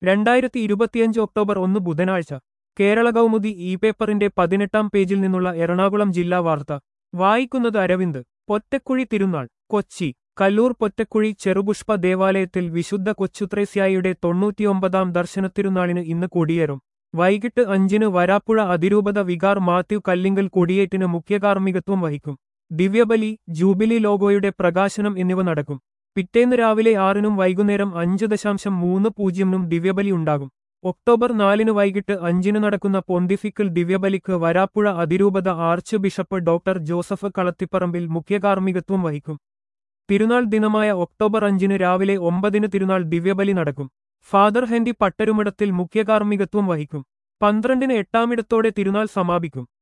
രണ്ടായിരത്തി ഇരുപത്തിയഞ്ച് ഒക്ടോബർ ഒന്ന് ബുധനാഴ്ച കേരള കൗമുദി ഇ പേപ്പറിന്റെ പതിനെട്ടാം പേജിൽ നിന്നുള്ള എറണാകുളം ജില്ലാ വാർത്ത വായിക്കുന്നത് അരവിന്ദ് പൊറ്റക്കുഴി തിരുനാൾ കൊച്ചി കല്ലൂർ പൊറ്റക്കുഴി ചെറുപുഷ്പ ദേവാലയത്തിൽ വിശുദ്ധ കൊച്ചുത്രേസ്യായിയുടെ തൊണ്ണൂറ്റിയൊമ്പതാം ദർശനത്തിരുനാളിന് ഇന്ന് കൊടിയേറും വൈകിട്ട് അഞ്ചിന് വരാപ്പുഴ അതിരൂപത വികാർ മാത്യു കല്ലിങ്കൽ കൊടിയേറ്റിന് മുഖ്യകാർമ്മികത്വം വഹിക്കും ദിവ്യബലി ജൂബിലി ലോഗോയുടെ പ്രകാശനം എന്നിവ നടക്കും പിറ്റേന്ന് രാവിലെ ആറിനും വൈകുന്നേരം അഞ്ച് ദശാംശം മൂന്ന് പൂജ്യമിനും ദിവ്യബലി ഉണ്ടാകും ഒക്ടോബർ നാലിന് വൈകിട്ട് അഞ്ചിന് നടക്കുന്ന പൊന്തിഫിക്കൽ ദിവ്യബലിക്ക് വരാപ്പുഴ അതിരൂപത archbishop doctor Joseph Kalathiparambil മുഖ്യകാർമ്മികത്വം വഹിക്കും തിരുനാൾ ദിനമായ ഒക്ടോബർ അഞ്ചിന് രാവിലെ ഒമ്പതിന് തിരുനാൾ ദിവ്യബലി നടക്കും ഫാദർ ഹെൻറി പട്ടരുമിടത്തിൽ മുഖ്യകാർമ്മികത്വം വഹിക്കും പന്ത്രണ്ടിന് എട്ടാമിടത്തോടെ തിരുനാൾ സമാപിക്കും